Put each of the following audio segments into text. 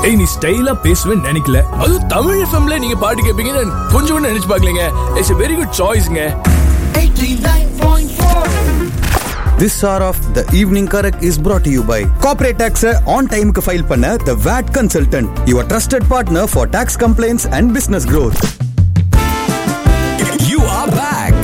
ஏய் நீ ஸ்டைலா பேசுவேன்னு நினைக்கல அதுவும் தமிழ் எஃப்எம்ல நீங்க பாட்டு கேட்பீங்கன்னு நான் கொஞ்சம் கூட நினைச்சு பார்க்கலங்க இட்ஸ் a வெரி குட் சாய்ஸ்ங்க 89.4 This hour of the evening correct is brought to you by Corporate Tax on time க்கு file பண்ண The VAT Consultant, your trusted partner for tax complaints and business growth. You are back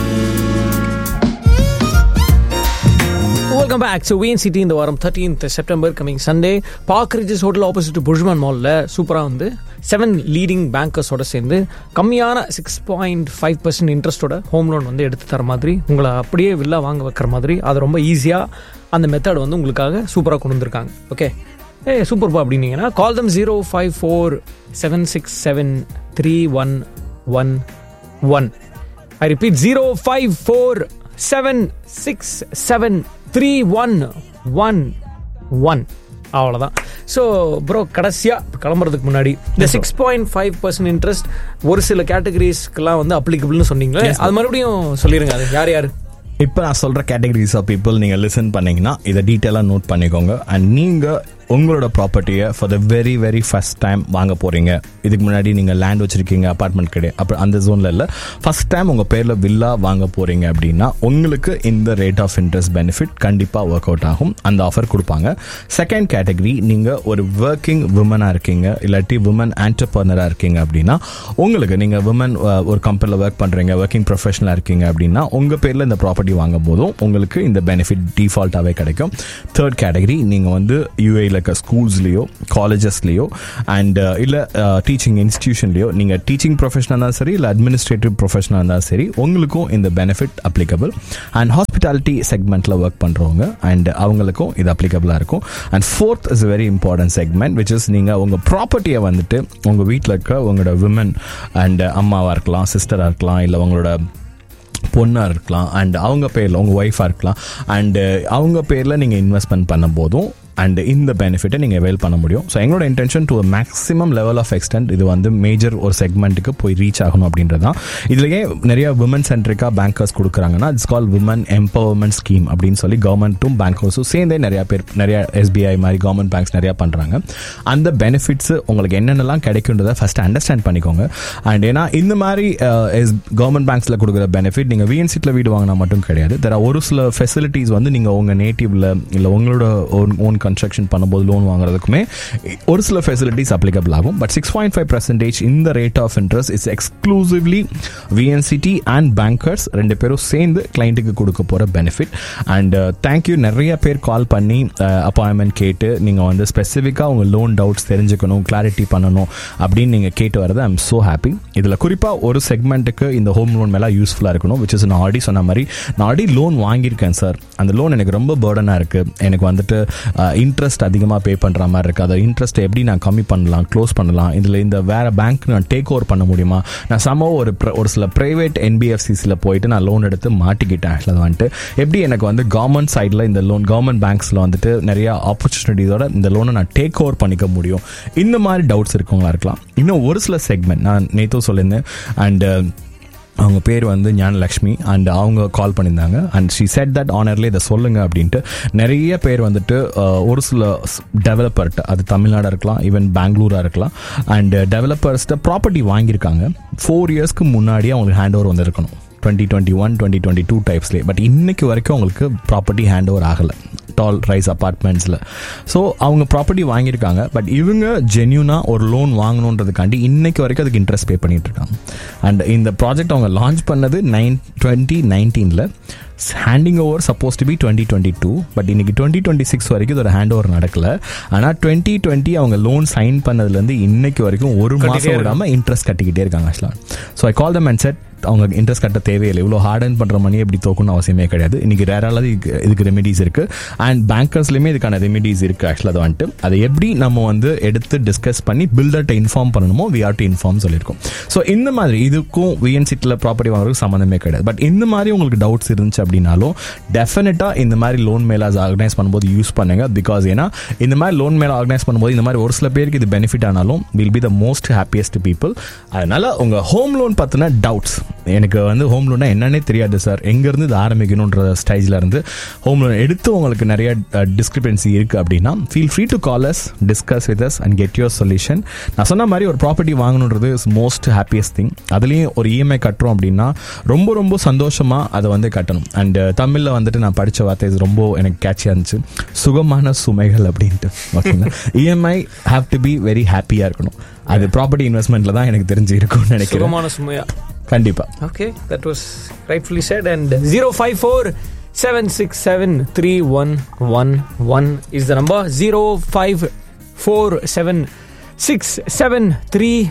welcome back so V N city இந்த வாரம் thirteenth September coming Sunday Park Regis hotel opposite புஷ்மன் மாலில் சூப்பராக வந்து seven leading பேங்கர்ஸோட சேர்ந்து கம்மியான சிக்ஸ் பாயிண்ட் ஃபைவ் பர்சன்ட் இன்ட்ரெஸ்ட்டோட ஹோம் லோன் வந்து எடுத்து தர மாதிரி உங்களை அப்படியே வில்லா வாங்க வைக்கிற மாதிரி அது ரொம்ப ஈஸியாக அந்த மெத்தட் வந்து உங்களுக்காக சூப்பராக கொண்டு வந்திருக்காங்க ஓகே ஏ சூப்பர்ப்பா அப்படின்னீங்கன்னா call them zero five four seven six seven three one one one I repeat zero five four seven six seven three one one one அவ்வளோதான் ஸோ ப்ரோ கடைசியாக கிளம்புறதுக்கு முன்னாடி இந்த six point five percent interest ஒரு சில கேட்டகரிஸ்க்கெல்லாம் வந்து அப்ளிகபிள்னு சொன்னீங்களே அது மறுபடியும் சொல்லிடுங்க அது யார் யார் இப்போ நான் சொல்ற கேட்டகரிஸ் ஆஃப் பீப்புள் நீங்க லிசன் பண்ணீங்கன்னா இதை டீட்டெயிலாக நோட் பண்ணிக்கோங்க அண்ட் நீங்க உங்களோட ப்ராப்பர்ட்டியை for the very very first time வாங்க போறீங்க இதுக்கு முன்னாடி நீங்க லேண்ட் வச்சிருக்கீங்க அபார்ட்மெண்ட் கிடையாது அப்போ அந்த ஜோன்ல இல்ல ஃபர்ஸ்ட் டைம் உங்க பேர்ல வில்லா வாங்க போறீங்க அப்படின்னா உங்களுக்கு இந்த ரேட் ஆஃப் இன்ட்ரெஸ்ட் பெனிஃபிட் கண்டிப்பா ஒர்க் அவுட் ஆகும் அந்த ஆஃபர் கொடுப்பாங்க செகண்ட் கேட்டகரி நீங்க ஒரு ஒர்க்கிங் விமனா இருக்கீங்க இல்லாட்டி விமன் ஆண்டர்பர்னரா இருக்கீங்க அப்படின்னா உங்களுக்கு நீங்க விமன் ஒரு கம்பெனியில் ஒர்க் பண்றீங்க ஒர்க்கிங் ப்ரொஃபஷனலாக இருக்கீங்க அப்படின்னா உங்க பேர்ல இந்த ப்ராப்பர்ட்டி வாங்கும் போதும் உங்களுக்கு இந்த பெனிஃபிட் டிஃபால்ட்டாகவே கிடைக்கும் தேர்ட் கேட்டகரி நீங்க வந்து யூஏயில் இருக்க ஸ்கூல்ஸ்லேயோ காலேஜஸ்லேயோ அண்ட் இல்லை டீச்சிங் இன்ஸ்டிடியூஷன்லேயோ நீங்கள் டீச்சிங் ப்ரொஃபஷனாக இருந்தாலும் சரி இல்லை அட்மினிஸ்ட்ரேட்டிவ் ப்ரொஃபஷனாக இருந்தாலும் சரி உங்களுக்கும் இந்த பெனிஃபிட் அப்ளிகபிள் அண்ட் ஹாஸ்பிட்டாலிட்டி செக்மெண்ட்டில் ஒர்க் பண்ணுறவங்க அண்ட் அவங்களுக்கும் இது அப்ளிகபிளாக இருக்கும் and fourth is very important segment which is நீங்கள் உங்கள் ப்ராப்பர்ட்டியை வந்துட்டு உங்கள் வீட்டில் இருக்க உங்களோட விமன் அண்ட் அம்மாவாக இருக்கலாம் சிஸ்டராக இருக்கலாம் இல்லை உங்களோட பொண்ணாக இருக்கலாம் அண்ட் அவங்க பேரில் உங்கள் ஒய்ஃபாக இருக்கலாம் அண்டு அவங்க பேரில் நீங்கள் இன்வெஸ்ட்மெண்ட் பண்ணும் போதும் அண்ட் இந்த பெனிஃபிட்டை நீங்கள் அவைல் பண்ண முடியும் ஸோ எங்களோட intention to maximum level of extent இது வந்து மேஜர் ஒரு செக்மெண்ட்டுக்கு போய் ரீச் ஆகணும் அப்படின்றது தான் இதுலேயே நிறைய விமன் சென்ட்ரிக்காக பேங்கர்ஸ் கொடுக்குறாங்கன்னா it's call women empowerment scheme அப்படின்னு சொல்லி கவர்மெண்ட்டும் பேங்கர்ஸும் சேர்ந்தே நிறைய பேர் நிறைய எஸ்பிஐ மாதிரி கவர்மெண்ட் பேங்க்ஸ் நிறையா பண்ணுறாங்க அந்த பெனிஃபிட்ஸ் உங்களுக்கு என்னென்னலாம் கிடைக்குன்றதை ஃபஸ்ட் அண்டர்ஸ்டாண்ட் பண்ணிக்கோங்க அண்ட் ஏன்னா இந்த மாதிரி கவர்மெண்ட் பேங்க்ஸில் கொடுக்குற பெனிஃபிட் நீங்கள் விஎன்சிட்டில் வீடு வாங்கினா மட்டும் கிடையாது தெர் ஒரு சில ஃபெசிலிட்டிஸ் வந்து நீங்கள் உங்கள் நேட்டிவ்ல இல்லை உங்களோட ஓன் ஓன் கன்ஸ்ட்ரக்ஷன் பண்ணும்போது லோன் வாங்குறதுக்குமே ஒரு சில ஃபெசிலிட்டிஸ் அப்ளிகபிள் ஆகும் but six point five percentage இந்த rate of interest is exclusively V N city and bankers ரெண்டு பேரும் சேர்ந்து கிளைண்ட்டுக்கு கொடுக்க போகிற பெனிஃபிட் அண்ட் தேங்க்யூ நிறைய பேர் கால் பண்ணி அப்பாயின்மெண்ட் கேட்டு நீங்கள் வந்து ஸ்பெசிஃபிக்காக உங்கள் லோன் டவுட்ஸ் தெரிஞ்சுக்கணும் கிளாரிட்டி பண்ணணும் அப்படின்னு நீங்கள் கேட்டு வரது ஐம் ஸோ ஹாப்பி இதில் குறிப்பாக ஒரு செக்மெண்ட்டுக்கு இந்த ஹோம் லோன் மேலே யூஸ்ஃபுல்லாக இருக்கணும் விச் இஸ் நான் ஆல்ரெடி சொன்ன மாதிரி நான் ஆல்ரெடி லோன் வாங்கியிருக்கேன் சார் அந்த லோன் எனக்கு ரொம்ப பேர்டனாக இருக்குது எனக்கு வந்துட்டு இன்ட்ரெஸ்ட் அதிகமாக பே பண்ணுற மாதிரி இருக்குது அதை இன்ட்ரெஸ்ட் எப்படி நான் கம்மி பண்ணலாம் க்ளோஸ் பண்ணலாம் இதில் இந்த வேறு பேங்க் நான் டேக் ஓவர் பண்ண முடியுமா நான் சம ஒரு ஒரு சில ப்ரைவேட் என்பிஎஃப்சிஸில் போயிட்டு நான் லோன் எடுத்து மாட்டிக்கிட்டேன் ஆக்சுவலாக வந்துட்டு எப்படி எனக்கு வந்து கவர்மெண்ட் சைடில் இந்த லோன் கவர்மெண்ட் பேங்க்ஸில் வந்துட்டு நிறைய ஆப்பர்ச்சுனிட்டிஸோட இந்த லோனை நான் டேக் ஓவர் பண்ணிக்க முடியும் இந்த மாதிரி டவுட்ஸ் இருக்கவங்களா இருக்கலாம் இன்னும் ஒரு சில செக்மெண்ட் நான் நேற்றும் சொல்லியிருந்தேன் அண்ட் அவங்க பேர் வந்து ஞானலக்ஷ்மி அண்ட் அவங்க கால் பண்ணியிருந்தாங்க அண்ட் ஷி செட் தட் ஆனர்ல இதை சொல்லுங்க அப்படின்ட்டு நிறைய பேர் வந்துட்டு ஒரு சில டெவலப்பர்கிட்ட அது தமிழ்நாடாக இருக்கலாம் ஈவன் பெங்களூராக இருக்கலாம் அண்ட் டெவலப்பர்ஸ்கிட்ட ப்ராப்பர்ட்டி வாங்கியிருக்காங்க ஃபோர் இயர்ஸ்க்கு முன்னாடி அவங்களுக்கு ஹேண்ட் ஓவர் வந்திருக்கணும் twenty twenty one twenty twenty two டைப்ஸ்லேயே பட் இன்னைக்கு வரைக்கும் அவங்களுக்கு ப்ராப்பர்ட்டி ஹேண்ட் ஓவர் ஆகலை டால் ரைஸ் அப்பார்ட்மெண்ட்ஸில் ஸோ அவங்க ப்ராப்பர்ட்டி வாங்கியிருக்காங்க பட் இவங்க ஜென்யூனாக ஒரு லோன் வாங்கணுன்றதுக்காண்டி இன்னைக்கு வரைக்கும் அதுக்கு இன்ட்ரெஸ்ட் பே பண்ணிட்டு இருக்காங்க அண்ட் இந்த ப்ராஜெக்ட் அவங்க லான்ச் பண்ணது நைன் டுவெண்ட்டி நைன்டீனில் handing over suppose to be twenty twenty two but இன்னைக்கு டுவெண்ட்டி டுவெண்ட்டி சிக்ஸ் வரைக்கும் இதோட ஹேண்ட் ஓவர் நடக்கல ஆனால் டுவெண்ட்டி டுவெண்ட்டி அவங்க லோன் சைன் பண்ணதுலேருந்து இன்னைக்கு வரைக்கும் ஒரு மாதம் விடாமல் இன்ட்ரெஸ்ட் கட்டிக்கிட்டே இருக்காங்க ஆக்சுவலாக so I call them and said அவங்க இன்ட்ரெஸ்ட் கட்ட தேவையில்லை இவ்வளோ ஹார்ட் அண்ட் பண்ணுற மணி எப்படி தோக்கணும்னு அவசியமே கிடையாது இன்னைக்கு ரேராலாவது இதுக்கு ரெமெடிஸ் இருக்கு அண்ட் பேங்கர்ஸ்லையுமே இதுக்கான ரெமெடிஸ் இருக்கு ஆக்சுவலாக அதை வந்துட்டு அதை எப்படி நம்ம வந்து எடுத்து டிஸ்கஸ் பண்ணி பில்டர்கிட்ட இன்ஃபார்ம் பண்ணணுமோ வி ஆர் டு இன்ஃபார்ம் சொல்லியிருக்கோம் ஸோ இந்த மாதிரி இதுக்கும் விஎன்சிட்டியில் ப்ராப்பர்ட்டி வாங்குறதுக்கு சம்மந்தமே கிடையாது பட் இந்த மாதிரி உங்களுக்கு டவுட்ஸ் இருந்துச்சு அப்படின்னாலும் டெஃபினட்டாக இந்த மாதிரி லோன் மேலே ஆர்கனைஸ் பண்ணும்போது யூஸ் பண்ணுங்க பிகாஸ் ஏன்னா இந்த மாதிரி லோன் மேலே ஆர்கனைஸ் பண்ணும்போது இந்த மாதிரி ஒரு சில பேருக்கு இது பெனிஃபிட் ஆனாலும் will be the most happiest people அதனால உங்கள் ஹோம் லோன் பற்றின டவுட்ஸ் எனக்கு வந்து ஹோம் லோனா என்னன்னே தெரியாது சார் எங்கேருந்து இது ஆரம்பிக்கணுன்ற ஸ்டேஜில் இருந்து ஹோம் லோன் எடுத்து உங்களுக்கு நிறைய டிஸ்கிரிபன்சி இருக்குது அப்படின்னா feel free to call us discuss with us and get your solution நான் சொன்ன மாதிரி ஒரு ப்ராப்பர்ட்டி வாங்கணுன்றது இஸ் மோஸ்ட் ஹாப்பியஸ்ட் திங் அதுலேயும் ஒரு இஎம்ஐ கட்டுறோம் அப்படின்னா ரொம்ப ரொம்ப சந்தோஷமாக அதை வந்து கட்டணும் அண்ட் தமிழில் வந்துட்டு நான் படித்த வார்த்தை இது ரொம்ப எனக்கு கேட்சியாக இருந்துச்சு சுகமான சுமைகள் அப்படின்ட்டு ஓகேங்களா E M I have to be very ஹாப்பியாக இருக்கணும் அது ப்ராப்பர்ட்டி இன்வெஸ்ட்மெண்ட்டில் தான் எனக்கு தெரிஞ்சு இருக்கும்னு நினைக்கிறேன் சுகமான சுமையா கண்டிப்பா Okay, that was rightfully said. And 054 767 3111 is the number. 054 767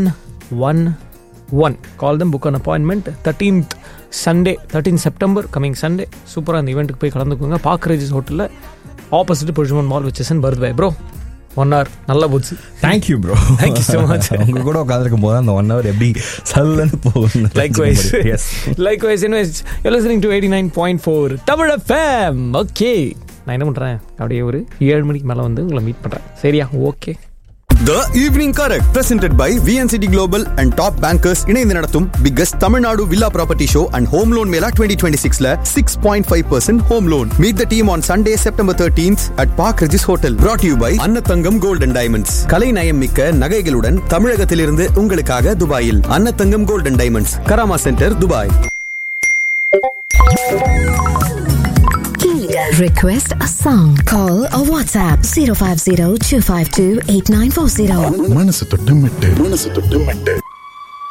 3111. Call them, book an appointment. 13th Sunday, 13th September, coming Sunday. சூப்பராக அந்த ஈவெண்ட்டுக்கு போய் கலந்துக்கோங்க பார்க் ரேஜஸ் ஹோட்டலில் ஆப்போசிட் புருஷமன் மால் வச்சசன் பர்த் பை ப்ரோ ஒன் ஹவர் நல்லா போச்சு thank you bro Thank you so much. உங்க கூட உட்காந்துருக்கும் போது அந்த ஒன் ஹவர் எப்படி சல்லுன்னு போகும் Likewise. Yes Likewise, anyways, you're listening to 89.4 Tamil FM. Okay. நான் என்ன பண்றேன் அப்படியே ஒரு ஏழு மணிக்கு மேல வந்து உங்களை மீட் பண்றேன் சரியா okay The Evening Correct presented by VNCT Global and Top Bankers இணைந்து நடத்தும் biggest Tamil Nadu villa property show and home loan மேலா 2026ல 6.5% home loan meet the team on Sunday September 13th at Park Regis Hotel brought to you by Annathangam gold and diamonds கலை நயம் மிக்க நகைகளுடன் தமிழகத்திலிருந்து உங்களுக்காக துபாயில் Annathangam gold and diamonds Karama centre Dubai Request a song. Call or WhatsApp 050 252 8940. மனசு தொட்டு மெட்டு மனசு தொட்டு மெட்டு